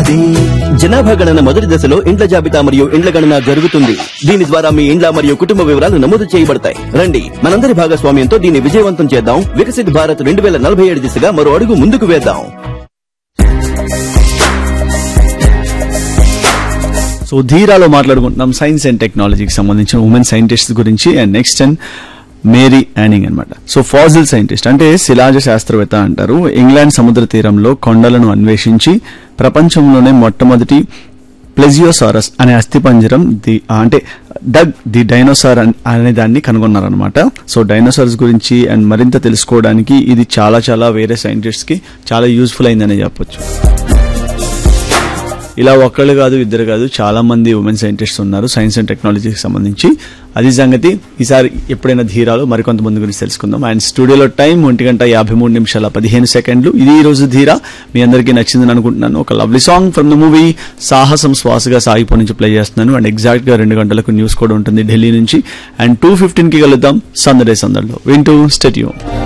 అభివృద్ధి జనాభా గణన మొదటి దశలో ఇండ్ల జాబితా మరియు ఇండ్ల గణన జరుగుతుంది దీని ద్వారా మీ ఇండ్ల మరియు కుటుంబ వివరాలు నమోదు చేయబడతాయి రండి మనందరి భాగస్వామ్యంతో దీన్ని విజయవంతం చేద్దాం వికసిత్ భారత్ రెండు వేల నలభై ఏడు దిశగా మరో అడుగు ముందుకు వేద్దాం సో ధీరాలో మాట్లాడుకుంటున్నాం సైన్స్ అండ్ టెక్నాలజీకి సంబంధించిన ఉమెన్ సైంటిస్ట్ గురించి and next and Mary Anning అన్నమాట సో ఫాజిల్ సైంటిస్ట్ అంటే శిలాజ శాస్త్రవేత్త అంటారు ఇంగ్లాండ్ సముద్ర తీరంలో కొండలను అన్వేషించి ప్రపంచంలోనే మొట్టమొదటి ప్లెజియోసారస్ అనే అస్థిపంజరం ది అంటే డగ్ ది డైనోసార్ అన్- అనే దాన్ని కనుగొన్నారనమాట సో డైనోసార్స్ గురించి అండ్ మరింత తెలుసుకోవడానికి ఇది చాలా చాలా వేరే సైంటిస్ట్స్ కి చాలా యూస్ఫుల్ అయిందని చెప్పొచ్చు ఇలా ఒక్కళ్ళు కాదు ఇద్దరు కాదు చాలా మంది ఉమెన్ సైంటిస్ట్స్ ఉన్నారు సైన్స్ అండ్ టెక్నాలజీకి సంబంధించి అది సంగతి ఈసారి ఎప్పుడైనా ధీరాలు మరికొంతమంది గురించి తెలుసుకుందాం అండ్ స్టూడియోలో టైం ఒంటి గంట యాభై మూడు నిమిషాల పదిహేను సెకండ్లు ఇది ఈ రోజు ధీరా మీ అందరికీ నచ్చిందని అనుకుంటున్నాను ఒక lovely song from the movie Sahasam Swasaga సాగిపో నుంచి ప్లే చేస్తున్నాను అండ్ ఎగ్జాక్ట్ గా రెండు గంటలకు న్యూస్ కూడా ఉంటుంది ఢిల్లీ నుంచి అండ్ టూ ఫిఫ్టీన్ కి కలుద్దాం సందడే సందడిలో వింటూ స్టెట్యూ